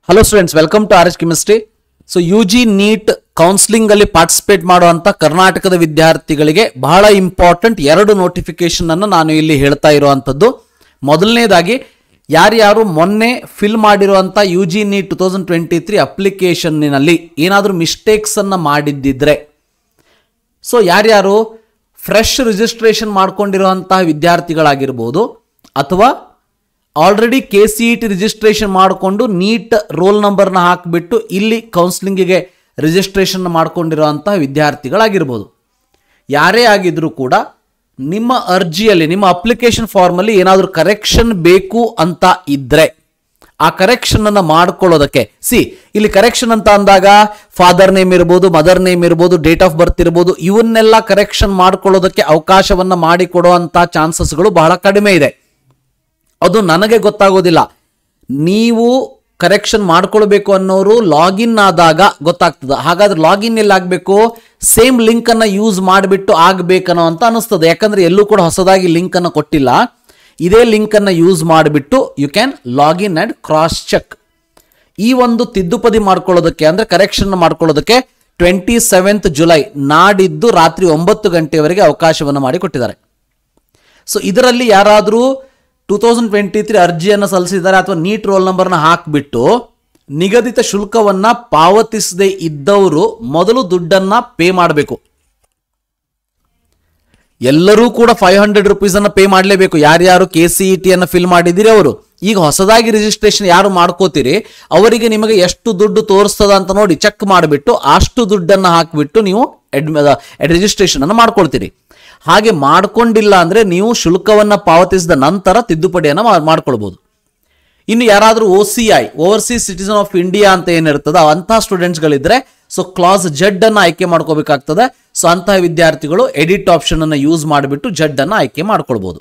hello students welcome to R S chemistry so U G NEET counselling ಅಲ್ಲಿ participate ಮಾಡುವಂತ ಕರ್ನಾಟಕದ ವಿದ್ಯಾರ್ಥಿಗಳಿಗೆ ಬಹಳ ಇಂಪಾರ್ಟೆಂಟ್ ಎರಡು ನೋಟಿಫಿಕೇಶನ್ ಅನ್ನು ನಾನು ಇಲ್ಲಿ ಹೇಳ್ತಾ ಇರುವಂತದ್ದು ಮೊದಲನೇದಾಗಿ ಯಾರ್ಯಾರು ಮೊನ್ನೆ ಫಿಲ್ ಮಾಡಿರುವಂತ U G NEET two thousand twenty three ಅಪ್ಲಿಕೇಶನ್ನಲ್ಲಿ ಏನಾದರೂ ಮಿಸ್ಟೇಕ್ಸ್ ಅನ್ನ ಮಾಡಿದ್ದಿದ್ರೆ ಸೊ ಯಾರ್ಯಾರು ಫ್ರೆಶ್ ರಿಜಿಸ್ಟ್ರೇಷನ್ ಮಾಡ್ಕೊಂಡಿರುವಂತಹ ವಿದ್ಯಾರ್ಥಿಗಳಾಗಿರ್ಬೋದು ಅಥವಾ already K C E T registration ಮಾಡಿಕೊಂಡು ನೀಟ್ ರೋಲ್ ನಂಬರ್ನ ಹಾಕಿಬಿಟ್ಟು ಇಲ್ಲಿ ಕೌನ್ಸಿಲಿಂಗಿಗೆ ರಿಜಿಸ್ಟ್ರೇಷನ್ ಮಾಡ್ಕೊಂಡಿರುವಂತಹ ವಿದ್ಯಾರ್ಥಿಗಳಾಗಿರ್ಬೋದು ಯಾರೇ ಆಗಿದ್ರೂ ಕೂಡ ನಿಮ್ಮ ಅರ್ಜಿಯಲ್ಲಿ ನಿಮ್ಮ ಅಪ್ಲಿಕೇಶನ್ ಫಾರ್ಮಲ್ಲಿ ಏನಾದರೂ ಕರೆಕ್ಷನ್ ಬೇಕು ಅಂತ ಇದ್ರೆ ಆ ಕರೆಕ್ಷನ್ ಅನ್ನ ಮಾಡ್ಕೊಳ್ಳೋದಕ್ಕೆ ಸಿ ಇಲ್ಲಿ ಕರೆಕ್ಷನ್ ಅಂತ ಅಂದಾಗ ಫಾದರ್ ನೇಮ್ ಇರ್ಬೋದು ಮದರ್ ನೇಮ್ ಇರ್ಬೋದು ಡೇಟ್ ಆಫ್ ಬರ್ತ್ ಇರ್ಬೋದು ಇವನ್ನೆಲ್ಲ ಕರೆಕ್ಷನ್ ಮಾಡ್ಕೊಳ್ಳೋದಕ್ಕೆ ಅವಕಾಶವನ್ನ ಮಾಡಿಕೊಡುವಂತ ಚಾನ್ಸಸ್ಗಳು ಬಹಳ ಕಡಿಮೆ ಇದೆ ಅದು ನನಗೆ ಗೊತ್ತಾಗೋದಿಲ್ಲ ನೀವು ಕರೆಕ್ಷನ್ ಮಾಡ್ಕೊಳ್ಬೇಕು ಅನ್ನೋರು ಲಾಗಿನ್ ಆದಾಗ ಗೊತ್ತಾಗ್ತದೆ ಹಾಗಾದ್ರೆ ಲಾಗಿನ್ ಎಲ್ಲಿ ಆಗಬೇಕು ಸೇಮ್ ಲಿಂಕ್ ಅನ್ನ ಯೂಸ್ ಮಾಡಿಬಿಟ್ಟು ಆಗ್ಬೇಕನ್ನೋ ಅಂತ ಅನಿಸ್ತದೆ ಯಾಕಂದ್ರೆ ಎಲ್ಲೂ ಕೂಡ ಹೊಸದಾಗಿ ಲಿಂಕ್ ಅನ್ನು ಕೊಟ್ಟಿಲ್ಲ ಇದೇ ಲಿಂಕ್ ಅನ್ನ ಯೂಸ್ ಮಾಡಿಬಿಟ್ಟು you can login and cross check ಈ ಒಂದು ತಿದ್ದುಪದಿ ಮಾಡ್ಕೊಳ್ಳೋದಕ್ಕೆ ಅಂದ್ರೆ ಕರೆಕ್ಷನ್ ಮಾಡ್ಕೊಳ್ಳೋದಕ್ಕೆ ಟ್ವೆಂಟಿ ಸೆವೆಂತ್ ಜುಲೈ ನಾಡಿದ್ದು ರಾತ್ರಿ ಒಂಬತ್ತು ಗಂಟೆಯವರೆಗೆ ಅವಕಾಶವನ್ನು ಮಾಡಿಕೊಟ್ಟಿದ್ದಾರೆ ಸೊ ಇದರಲ್ಲಿ ಯಾರಾದರೂ ಟೂ ತೌಸಂಡ್ ಟ್ವೆಂಟಿ ತ್ರೀ ಅರ್ಜಿಯನ್ನು ಸಲ್ಲಿಸಿದ್ದಾರೆ ಅಥವಾ ನೀಟ್ ರೋಲ್ ನಂಬರ್ನ ಹಾಕಿಬಿಟ್ಟು ನಿಗದಿತ ಶುಲ್ಕವನ್ನ ಪಾವತಿಸದೇ ಇದ್ದವರು ಮೊದಲು ದುಡ್ಡನ್ನ ಪೇ ಮಾಡಬೇಕು ಎಲ್ಲರೂ ಕೂಡ ಫೈವ್ ಹಂಡ್ರೆಡ್ ರುಪೀಸ್ ಅನ್ನ ಪೇ ಮಾಡಲೇಬೇಕು ಯಾರ್ಯಾರು ಕೆ ಸಿ ಇ ಟಿ ಅನ್ನ ಫಿಲ್ ಮಾಡಿದಿರಿ ಅವರು ಈಗ ಹೊಸದಾಗಿ ರಿಜಿಸ್ಟ್ರೇಷನ್ ಯಾರು ಮಾಡ್ಕೋತೀರಿ ಅವರಿಗೆ ನಿಮಗೆ ಎಷ್ಟು ದುಡ್ಡು ತೋರಿಸ್ತದ ಅಂತ ನೋಡಿ ಚೆಕ್ ಮಾಡಿಬಿಟ್ಟು ಅಷ್ಟು ದುಡ್ಡನ್ನ ಹಾಕಿಬಿಟ್ಟು ನೀವು ರಿಜಿಸ್ಟ್ರೇಷನ್ ಅನ್ನು ಮಾಡ್ಕೊಳ್ತೀರಿ ಹಾಗೆ ಮಾಡ್ಕೊಂಡಿಲ್ಲ ಅಂದ್ರೆ ನೀವು ಶುಲ್ಕವನ್ನ ಪಾವತಿಸಿದ ನಂತರ ತಿದ್ದುಪಡಿಯನ್ನ ಮಾ- ಮಾಡ್ಕೊಳ್ಬಹುದು ಇನ್ನು ಯಾರಾದರೂ O C I overseas citizen of India ಅಂತ ಏನಿರ್ತದೆ ಅಂತಹ ಸ್ಟೂಡೆಂಟ್ಸ್ಗಳಿದ್ರೆ ಸೊ ಕ್ಲಾಸ್ ಜಡ್ ಅನ್ನ ಆಯ್ಕೆ ಮಾಡ್ಕೋಬೇಕಾಗ್ತದೆ ಸೊ ಅಂತಹ ವಿದ್ಯಾರ್ಥಿಗಳು ಎಡಿಟ್ ಆಪ್ಷನ್ ಅನ್ನ ಯೂಸ್ ಮಾಡಿಬಿಟ್ಟು ಜಡ್ ಅನ್ನ ಆಯ್ಕೆ ಮಾಡ್ಕೊಳ್ಬಹುದು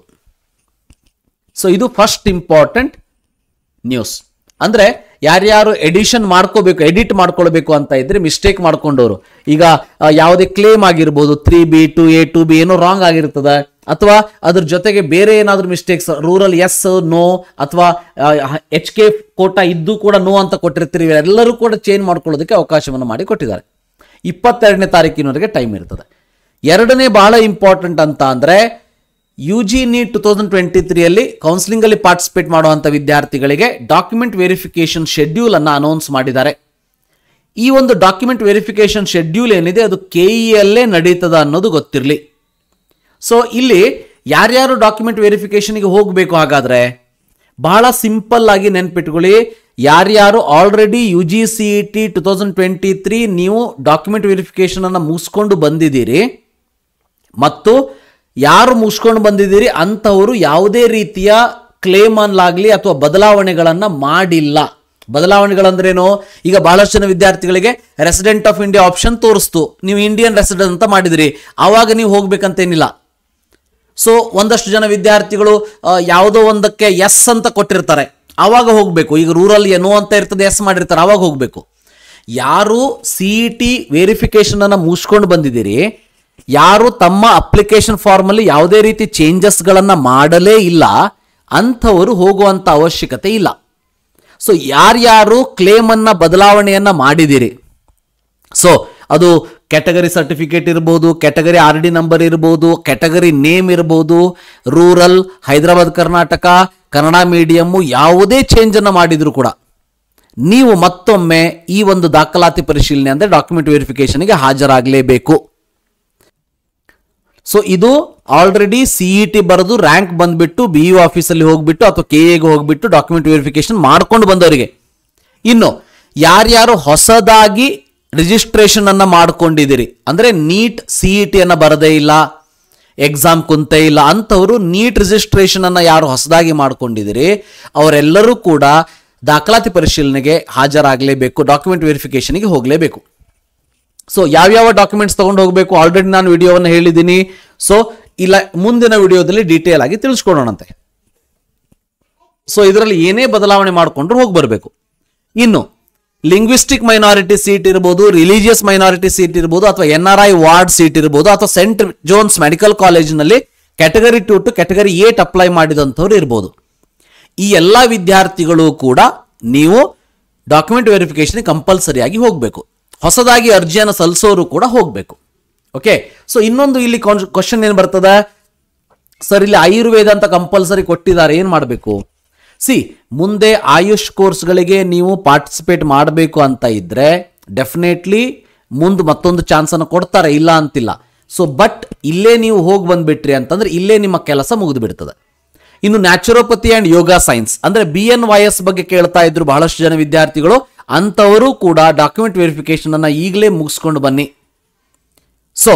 ಸೊ ಇದು ಫಸ್ಟ್ ಇಂಪಾರ್ಟೆಂಟ್ ನ್ಯೂಸ್ ಅಂದ್ರೆ ಯಾರ್ಯಾರು ಎಡಿಷನ್ ಮಾಡ್ಕೋಬೇಕು ಎಡಿಟ್ ಮಾಡ್ಕೊಳ್ಬೇಕು ಅಂತ ಇದ್ರೆ ಮಿಸ್ಟೇಕ್ ಮಾಡ್ಕೊಂಡವರು ಈಗ ಆ, ಯಾವುದೇ ಕ್ಲೇಮ್ ಆಗಿರ್ಬೋದು three B two A two B ಏನೋ ರಾಂಗ್ ಆಗಿರ್ತದೆ ಅಥವಾ ಅದ್ರ ಜೊತೆಗೆ ಬೇರೆ ಏನಾದರೂ ಮಿಸ್ಟೇಕ್ಸ್ ರೂರಲ್ ಎಸ್ ನೋ ಅಥವಾ ಎಚ್ ಕೆ ಕೋಟ ಇದ್ದು ಕೂಡ ನೋ ಅಂತ ಕೊಟ್ಟಿರ್ತೀರಿ ಎಲ್ಲರೂ ಕೂಡ ಚೇಂಜ್ ಮಾಡ್ಕೊಳ್ಳೋದಕ್ಕೆ ಅವಕಾಶವನ್ನು ಮಾಡಿ ಕೊಟ್ಟಿದ್ದಾರೆ ಇಪ್ಪತ್ತೆರಡನೇ ತಾರೀಕಿನವರೆಗೆ ಟೈಮ್ ಇರ್ತದೆ ಎರಡನೇ ಬಹಳ ಇಂಪಾರ್ಟೆಂಟ್ ಅಂತ ಅಂದ್ರೆ U G NEET two thousand twenty ತ್ರೀಯಲ್ಲಿ ಕೌನ್ಸಿಲಿಂಗ್ ಅಲ್ಲಿ ಪಾರ್ಟಿಸಿಪೇಟ್ ಮಾಡುವಂತ ವಿದ್ಯಾರ್ಥಿಗಳಿಗೆ ಡಾಕ್ಯುಮೆಂಟ್ ವೆರಿಫಿಕೇಶನ್ ಶೆಡ್ಯೂಲ್ ಅನ್ನ ಅನೌನ್ಸ್ ಮಾಡಿದ್ದಾರೆ ಈ ಒಂದು ಡಾಕ್ಯುಮೆಂಟ್ ವೆರಿಫಿಕೇಶನ್ ಶೆಡ್ಯೂಲ್ ಏನಿದೆ ಅದು ಕೆ ಅಲ್ಲೇ ನಡೀತದ ಅನ್ನೋದು ಗೊತ್ತಿರಲಿ ಸೊ ಇಲ್ಲಿ ಯಾರ್ಯಾರು ಡಾಕ್ಯುಮೆಂಟ್ ವೆರಿಫಿಕೇಶನ್ಗೆ ಹೋಗಬೇಕು ಹಾಗಾದ್ರೆ ಬಹಳ ಸಿಂಪಲ್ ಆಗಿ ನೆನ್ಪಿಟ್ಕೊಳ್ಳಿ ಯಾರ್ಯಾರು already U G C E T two thousand twenty three ನೀವು ಡಾಕ್ಯುಮೆಂಟ್ ವೆರಿಫಿಕೇಶನ್ ಅನ್ನ ಮುಗಿಸ್ಕೊಂಡು ಬಂದಿದ್ದೀರಿ ಮತ್ತು ಯಾರು ಮುಗಿಸ್ಕೊಂಡು ಬಂದಿದ್ದೀರಿ ಅಂಥವರು ಯಾವುದೇ ರೀತಿಯ ಕ್ಲೇಮ್ ಅನ್ಲಾಗ್ಲಿ ಅಥವಾ ಬದಲಾವಣೆಗಳನ್ನ ಮಾಡಿಲ್ಲ ಬದಲಾವಣೆಗಳಂದ್ರೇನು ಈಗ ಬಹಳಷ್ಟು ಜನ ವಿದ್ಯಾರ್ಥಿಗಳಿಗೆ ರೆಸಿಡೆಂಟ್ ಆಫ್ ಇಂಡಿಯಾ ಆಪ್ಷನ್ ತೋರಿಸ್ತು ನೀವು ಇಂಡಿಯನ್ ರೆಸಿಡೆಂಟ್ ಅಂತ ಮಾಡಿದಿರಿ ಆವಾಗ ನೀವು ಹೋಗ್ಬೇಕಂತೇನಿಲ್ಲ ಸೊ ಒಂದಷ್ಟು ಜನ ವಿದ್ಯಾರ್ಥಿಗಳು ಆ, ಯಾವುದೋ ಒಂದಕ್ಕೆ ಎಸ್ ಅಂತ ಕೊಟ್ಟಿರ್ತಾರೆ ಆವಾಗ ಹೋಗಬೇಕು ಈಗ ರೂರಲ್ ಏನೋ ಅಂತ ಇರ್ತದೆ ಎಸ್ ಮಾಡಿರ್ತಾರೆ ಆವಾಗ ಹೋಗಬೇಕು ಯಾರು ಸಿ ಇ ಟಿ ವೆರಿಫಿಕೇಶನ್ ಅನ್ನ ಮುಗಿಸ್ಕೊಂಡು ಬಂದಿದ್ದೀರಿ ಯಾರು ತಮ್ಮ ಅಪ್ಲಿಕೇಶನ್ ಫಾರ್ಮ್ ಅಲ್ಲಿ ಯಾವುದೇ ರೀತಿ ಚೇಂಜಸ್ಗಳನ್ನ ಮಾಡಲೇ ಇಲ್ಲ ಅಂಥವರು ಹೋಗುವಂತ ಅವಶ್ಯಕತೆ ಇಲ್ಲ ಸೊ ಯಾರ್ಯಾರು ಕ್ಲೇಮ್ ಅನ್ನ ಬದಲಾವಣೆಯನ್ನ ಮಾಡಿದಿರಿ ಸೊ ಅದು ಕ್ಯಾಟಗರಿ ಸರ್ಟಿಫಿಕೇಟ್ ಇರ್ಬೋದು ಕ್ಯಾಟಗರಿ ಆರ್ ಡಿ ನಂಬರ್ ಇರ್ಬೋದು ಕ್ಯಾಟಗರಿ ನೇಮ್ ಇರ್ಬೋದು ರೂರಲ್ ಹೈದರಾಬಾದ್ ಕರ್ನಾಟಕ ಕನ್ನಡ ಮೀಡಿಯಮ್ಮು ಯಾವುದೇ ಚೇಂಜ್ ಅನ್ನ ಮಾಡಿದ್ರು ಕೂಡ ನೀವು ಮತ್ತೊಮ್ಮೆ ಈ ಒಂದು ದಾಖಲಾತಿ ಪರಿಶೀಲನೆ ಅಂದ್ರೆ ಡಾಕ್ಯುಮೆಂಟ್ ವೆರಿಫಿಕೇಶನ್ಗೆ ಹಾಜರಾಗಲೇಬೇಕು ಸೊ ಇದು ಆಲ್ರೆಡಿ ಸಿಇ ಟಿ ಬರೆದು ರ್ಯಾಂಕ್ ಬಂದ್ಬಿಟ್ಟು ಬಿ ಯು ಆಫೀಸಲ್ಲಿ ಹೋಗ್ಬಿಟ್ಟು ಅಥವಾ ಕೆ ಎಗೆ ಹೋಗ್ಬಿಟ್ಟು ಡಾಕ್ಯುಮೆಂಟ್ ವೆರಿಫಿಕೇಶನ್ ಮಾಡ್ಕೊಂಡು ಬಂದವರಿಗೆ ಇನ್ನು ಯಾರ್ಯಾರು ಹೊಸದಾಗಿ ರಿಜಿಸ್ಟ್ರೇಷನ್ ಅನ್ನ ಮಾಡ್ಕೊಂಡಿದ್ದೀರಿ ಅಂದ್ರೆ ನೀಟ್ ಸಿಇ ಟಿ ಅನ್ನ ಬರದೇ ಇಲ್ಲ ಎಕ್ಸಾಮ್ ಕುಂತೇ ಇಲ್ಲ ಅಂಥವರು ನೀಟ್ ರಿಜಿಸ್ಟ್ರೇಷನ್ ಅನ್ನ ಯಾರು ಹೊಸದಾಗಿ ಮಾಡ್ಕೊಂಡಿದ್ದೀರಿ ಅವರೆಲ್ಲರೂ ಕೂಡ ದಾಖಲಾತಿ ಪರಿಶೀಲನೆಗೆ ಹಾಜರಾಗಲೇಬೇಕು ಡಾಕ್ಯುಮೆಂಟ್ ವೆರಿಫಿಕೇಶನ್ಗೆ ಹೋಗಲೇಬೇಕು ಸೊ ಯಾವ್ಯಾವ ಡಾಕ್ಯುಮೆಂಟ್ಸ್ ತಗೊಂಡು ಹೋಗಬೇಕು ಆಲ್ರೆಡಿ ನಾನು ವಿಡಿಯೋವನ್ನು ಹೇಳಿದ್ದೀನಿ ಸೊ ಇಲ್ಲ ಮುಂದಿನ ವಿಡಿಯೋದಲ್ಲಿ ಡೀಟೇಲ್ ಆಗಿ ತಿಳಿಸ್ಕೊಡೋಣಂತೆ ಸೊ ಇದರಲ್ಲಿ ಏನೇ ಬದಲಾವಣೆ ಮಾಡಿಕೊಂಡ್ರು ಹೋಗಿ ಬರಬೇಕು ಇನ್ನು ಲಿಂಗ್ವಿಸ್ಟಿಕ್ ಮೈನಾರಿಟಿ ಸೀಟ್ ಇರ್ಬೋದು ರಿಲಿಜಿಯಸ್ ಮೈನಾರಿಟಿ ಸೀಟ್ ಇರ್ಬೋದು ಅಥವಾ N R I ward seat ಇರ್ಬೋದು ಅಥವಾ ಸೆಂಟ್ ಜೋನ್ಸ್ ಮೆಡಿಕಲ್ ಕಾಲೇಜಿನಲ್ಲಿ category two two category eight apply ಮಾಡಿದಂಥವ್ರು ಇರ್ಬೋದು ಈ ಎಲ್ಲ ವಿದ್ಯಾರ್ಥಿಗಳು ಕೂಡ ನೀವು ಡಾಕ್ಯುಮೆಂಟ್ ವೆರಿಫಿಕೇಶನ್ ಕಂಪಲ್ಸರಿ ಆಗಿ ಹೋಗಬೇಕು ಹೊಸದಾಗಿ ಅರ್ಜಿಯನ್ನು ಸಲ್ಲಿಸೋರು ಕೂಡ ಹೋಗಬೇಕು ಓಕೆ ಸೊ ಇನ್ನೊಂದು ಇಲ್ಲಿ ಕ್ವಶನ್ ಏನು ಬರ್ತದ ಸರ್ ಇಲ್ಲಿ ಆಯುರ್ವೇದ ಅಂತ ಕಂಪಲ್ಸರಿ ಕೊಟ್ಟಿದ್ದಾರೆ ಏನು ಮಾಡಬೇಕು ಸಿ ಮುಂದೆ ಆಯುಷ್ ಕೋರ್ಸ್ಗಳಿಗೆ ನೀವು ಪಾರ್ಟಿಸಿಪೇಟ್ ಮಾಡಬೇಕು ಅಂತ ಇದ್ರೆ ಡೆಫಿನೆಟ್ಲಿ ಮುಂದೆ ಮತ್ತೊಂದು ಚಾನ್ಸನ್ನು ಕೊಡ್ತಾರೆ ಇಲ್ಲ ಅಂತಿಲ್ಲ ಸೊ ಬಟ್ ಇಲ್ಲೇ ನೀವು ಹೋಗಿ ಬಂದ್ಬಿಟ್ರಿ ಅಂತಂದ್ರೆ ಇಲ್ಲೇ ನಿಮ್ಮ ಕೆಲಸ ಮುಗಿದು ಬಿಡ್ತದೆ ಇನ್ನು ನ್ಯಾಚುರೋಪತಿ ಅಂಡ್ ಯೋಗ ಸೈನ್ಸ್ ಅಂದ್ರೆ ಬಿ ಎನ್ ವೈ ಎಸ್ ಬಗ್ಗೆ ಕೇಳ್ತಾ ಇದ್ರು ಬಹಳಷ್ಟು ಜನ ವಿದ್ಯಾರ್ಥಿಗಳು ಅಂಥವರು ಕೂಡ ಡಾಕ್ಯುಮೆಂಟ್ ವೆರಿಫಿಕೇಶನ್ ಅನ್ನ ಈಗಲೇ ಮುಗಿಸ್ಕೊಂಡು ಬನ್ನಿ ಸೊ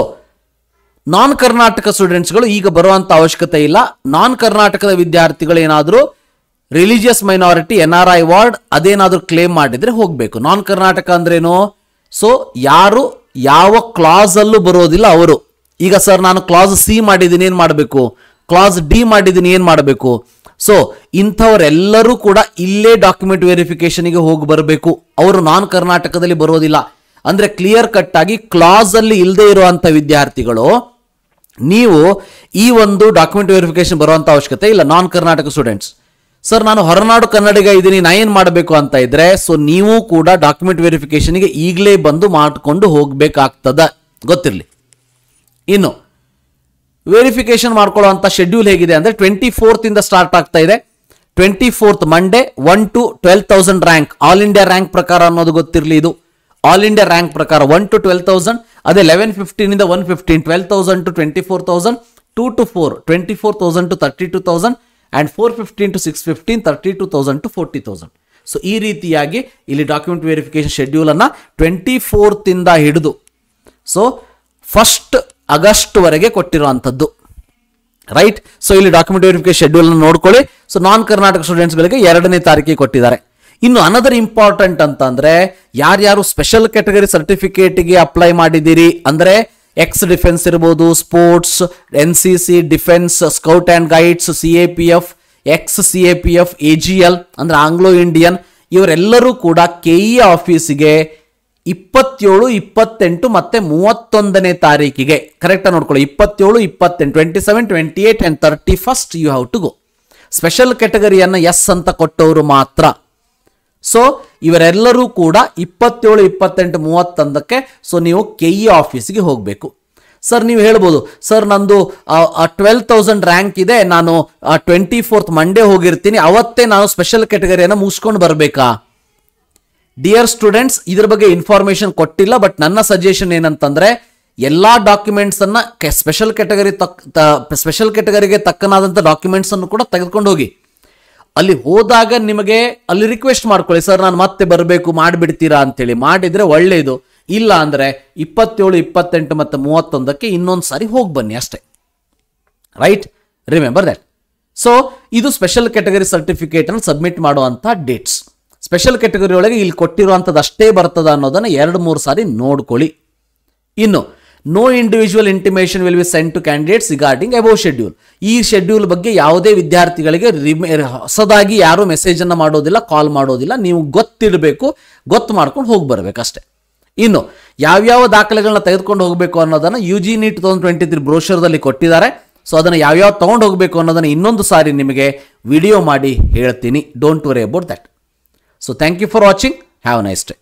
ನಾನ್ ಕರ್ನಾಟಕ ಸ್ಟೂಡೆಂಟ್ಸ್ಗಳು ಈಗ ಬರುವಂತ ಅವಶ್ಯಕತೆ ಇಲ್ಲ ನಾನ್ ಕರ್ನಾಟಕದ ವಿದ್ಯಾರ್ಥಿಗಳು ಏನಾದರೂ religious minority N R I ward ಅದೇನಾದ್ರೂ ಕ್ಲೇಮ್ ಮಾಡಿದ್ರೆ ಹೋಗಬೇಕು ನಾನ್ ಕರ್ನಾಟಕ ಅಂದ್ರೇನು ಸೊ ಯಾರು ಯಾವ ಕ್ಲಾಸ್ ಅಲ್ಲೂ ಬರೋದಿಲ್ಲ ಅವರು ಈಗ ಸರ್ ನಾನು ಕ್ಲಾಸ್ ಸಿ ಮಾಡಿದ್ದೀನಿ ಏನು ಮಾಡಬೇಕು ಕ್ಲಾಸ್ ಡಿ ಮಾಡಿದ್ದೀನಿ ಏನು ಮಾಡಬೇಕು ಸೊ ಇಂಥವರೆಲ್ಲರೂ ಕೂಡ ಇಲ್ಲೇ ಡಾಕ್ಯುಮೆಂಟ್ ವೆರಿಫಿಕೇಶನ್ಗೆ ಹೋಗಿ ಬರಬೇಕು ಅವರು ನಾನ್ ಕರ್ನಾಟಕದಲ್ಲಿ ಬರೋದಿಲ್ಲ ಅಂದ್ರೆ ಕ್ಲಿಯರ್ ಕಟ್ ಆಗಿ ಕ್ಲಾಸ್ ಅಲ್ಲಿ ಇಲ್ಲದೆ ಇರುವಂತ ವಿದ್ಯಾರ್ಥಿಗಳು ನೀವು ಈ ಒಂದು ಡಾಕ್ಯುಮೆಂಟ್ ವೆರಿಫಿಕೇಶನ್ ಬರುವಂತ ಅವಶ್ಯಕತೆ ಇಲ್ಲ ನಾನ್ ಕರ್ನಾಟಕ ಸ್ಟೂಡೆಂಟ್ಸ್ ಸರ್ ನಾನು ಹೊರನಾಡು ಕನ್ನಡಿಗ ಇದ್ದೀನಿ ನಾ ಏನು ಮಾಡಬೇಕು ಅಂತ ಇದ್ರೆ ಸೊ ನೀವು ಕೂಡ ಡಾಕ್ಯುಮೆಂಟ್ ವೆರಿಫಿಕೇಶನ್ಗೆ ಈಗಲೇ ಬಂದು ಮಾಡಿಕೊಂಡು ಹೋಗ್ಬೇಕಾಗ್ತದ ಗೊತ್ತಿರಲಿ ಇನ್ನು ವೆರಿಫಿಕೇಶನ್ ಮಾಡ್ಕೊಳ್ಳುವಂಥ ಶೆಡ್ಯೂಲ್ ಹೇಗಿದೆ ಅಂದ್ರೆ ಟ್ವೆಂಟಿ ಫೋರ್ತ್ ಇಂದ ಸ್ಟಾರ್ಟ್ ಆಗ್ತಾ ಇದೆ twenty fourth Monday one to twelve thousand rank all India rank ಪ್ರಕಾರ ಅನ್ನೋದು ಗೊತ್ತಿರಲಿ ಇದು ಆಲ್ ಇಂಡಿಯಾ ರ್ಯಾಂಕ್ ಪ್ರಕಾರ ಒನ್ ಟು ಟ್ವೆಲ್ ತೌಸಂಡ್ ಅದೇ ಲೆವೆನ್ ಫಿಫ್ಟೀನ್ ಇಂದ one fifteen twelve thousand to twenty four thousand to to four twenty four thousand to thirty two thousand and four fifteen to six fifteen thirty two thousand to forty thousand so ಈ ರೀತಿಯಾಗಿ ಇಲ್ಲಿ document verification ಶೆಡ್ಯೂಲನ್ನು twenty ಫೋರ್ತಿಂದ ಹಿಡಿದು so first ಆಗಸ್ಟ್ವರೆಗೆ ಕೊಟ್ಟಿರುವಂಥದ್ದು right so ಇಲ್ಲಿ document verification schedule ನೋಡ್ಕೊಳ್ಳಿ so non Karnataka ಸ್ಟೂಡೆಂಟ್ಸ್ಗಳಿಗೆ ಎರಡನೇ ತಾರೀಕಿಗೆ ಕೊಟ್ಟಿದ್ದಾರೆ ಇನ್ನು ಅನದರ್ ಇಂಪಾರ್ಟೆಂಟ್ ಅಂತ ಅಂದ್ರೆ ಯಾರ್ಯಾರು ಸ್ಪೆಷಲ್ ಕ್ಯಾಟಗರಿ ಸರ್ಟಿಫಿಕೇಟ್ಗೆ ಅಪ್ಲೈ ಮಾಡಿದ್ದೀರಿ ಅಂದ್ರೆ ಎಕ್ಸ್ ಡಿಫೆನ್ಸ್ ಇರ್ಬೋದು sports N C C defence scout and guides C A P F ex C A P F A G L ಅಂದ್ರೆ ಆಂಗ್ಲೋ ಇಂಡಿಯನ್ ಇವರೆಲ್ಲರೂ ಕೂಡ ಕೆ ಇ ಆಫೀಸಿಗೆ ಇಪ್ಪತ್ತೇಳು ಇಪ್ಪತ್ತೆಂಟು ಮತ್ತೆ ಮೂವತ್ತೊಂದನೇ ತಾರೀಕಿಗೆ ಕರೆಕ್ಟಾಗಿ ನೋಡ್ಕೊಳ್ಳಿ ಇಪ್ಪತ್ತೇಳು ಇಪ್ಪತ್ತೆಂಟು twenty seven twenty eight and thirty first you have to go special ಕ್ಯಾಟಗರಿಯನ್ನು ಎಸ್ ಅಂತ ಕೊಟ್ಟವರು ಮಾತ್ರ ಸೊ ಇವರೆಲ್ಲರೂ ಕೂಡ ಇಪ್ಪತ್ತೇಳು ಇಪ್ಪತ್ತೆಂಟು ಮೂವತ್ತೊಂದಕ್ಕೆ ಸೊ ನೀವು ಕೆ ಇ ಆಫೀಸ್ಗೆ ಹೋಗಬೇಕು ಸರ್ ನೀವು ಹೇಳ್ಬೋದು ಸರ್ ನಂದು ಟ್ವೆಲ್ ತೌಸಂಡ್ ರ್ಯಾಂಕ್ ಇದೆ ನಾನು ಟ್ವೆಂಟಿ ಫೋರ್ತ್ ಮಂಡೇ ಹೋಗಿರ್ತೀನಿ ಅವತ್ತೇ ನಾನು ಸ್ಪೆಷಲ್ ಕ್ಯಾಟಗರಿಯನ್ನು ಮುಗಿಸ್ಕೊಂಡು ಬರಬೇಕಾ ಡಿಯರ್ ಸ್ಟೂಡೆಂಟ್ಸ್ ಇದ್ರ ಬಗ್ಗೆ ಇನ್ಫಾರ್ಮೇಶನ್ ಕೊಟ್ಟಿಲ್ಲ ಬಟ್ ನನ್ನ ಸಜೆಷನ್ ಏನಂತಂದ್ರೆ ಎಲ್ಲಾ ಡಾಕ್ಯುಮೆಂಟ್ಸ್ ಅನ್ನ ಸ್ಪೆಷಲ್ ಕ್ಯಾಟಗರಿ ತಕ್ ಸ್ಪೆಷಲ್ ಕ್ಯಾಟಗರಿಗೆ ತಕ್ಕನಾದಂಥ ಡಾಕ್ಯುಮೆಂಟ್ಸ್ ಅನ್ನು ಕೂಡ ತೆಗೆದುಕೊಂಡು ಹೋಗಿ ಅಲ್ಲಿ ಹೋದಾಗ ನಿಮಗೆ ಅಲ್ಲಿ ರಿಕ್ವೆಸ್ಟ್ ಮಾಡ್ಕೊಳ್ಳಿ ಸರ್ ನಾನು ಮತ್ತೆ ಬರಬೇಕು ಮಾಡಿಬಿಡ್ತೀರಾ ಅಂತೇಳಿ ಮಾಡಿದ್ರೆ ಒಳ್ಳೆಯದು ಇಲ್ಲ ಅಂದ್ರೆ ಇಪ್ಪತ್ತೇಳು ಇಪ್ಪತ್ತೆಂಟು ಮತ್ತು ಮೂವತ್ತೊಂದಕ್ಕೆ ಇನ್ನೊಂದು ಸಾರಿ ಹೋಗಿ ಬನ್ನಿ ಅಷ್ಟೇ ರೈಟ್ ರಿಮೆಂಬರ್ ದಟ್ ಸೊ ಇದು ಸ್ಪೆಷಲ್ ಕ್ಯಾಟಗರಿ ಸರ್ಟಿಫಿಕೇಟ್ ಅನ್ನು ಸಬ್ಮಿಟ್ ಮಾಡುವಂಥ ಡೇಟ್ಸ್ ಸ್ಪೆಷಲ್ ಕ್ಯಾಟಗರಿ ಒಳಗೆ ಇಲ್ಲಿ ಕೊಟ್ಟಿರುವಂಥದ್ದು ಅಷ್ಟೇ ಬರ್ತದ ಅನ್ನೋದನ್ನ ಎರಡು ಮೂರು ಸಾರಿ ನೋಡ್ಕೊಳ್ಳಿ ಇನ್ನು no individual intimation will be send to candidates regarding above schedule ಈ ಶೆಡ್ಯೂಲ್ ಬಗ್ಗೆ ಯಾವುದೇ ವಿದ್ಯಾರ್ಥಿಗಳಿಗೆ ರಿಮೆ ಹೊಸದಾಗಿ ಯಾರೂ ಮೆಸೇಜ್ ಅನ್ನ ಮಾಡೋದಿಲ್ಲ ಕಾಲ್ ಮಾಡೋದಿಲ್ಲ ನೀವು ಗೊತ್ತಿರಬೇಕು ಗೊತ್ತು ಮಾಡ್ಕೊಂಡು ಹೋಗಿ ಬರ್ಬೇಕಷ್ಟೇ ಇನ್ನು ಯಾವ್ಯಾವ ದಾಖಲೆಗಳನ್ನ ತೆಗೆದುಕೊಂಡು ಹೋಗಬೇಕು ಅನ್ನೋದನ್ನ U G NEET two thousand twenty three ಬ್ರೋಷರ್ದಲ್ಲಿ ಕೊಟ್ಟಿದ್ದಾರೆ ಸೊ ಅದನ್ನು ಯಾವ್ಯಾವ ತೊಗೊಂಡು ಹೋಗಬೇಕು ಅನ್ನೋದನ್ನ ಇನ್ನೊಂದು ಸಾರಿ ನಿಮಗೆ ವಿಡಿಯೋ ಮಾಡಿ ಹೇಳ್ತೀನಿ don't worry about that so thank you for watching have nice day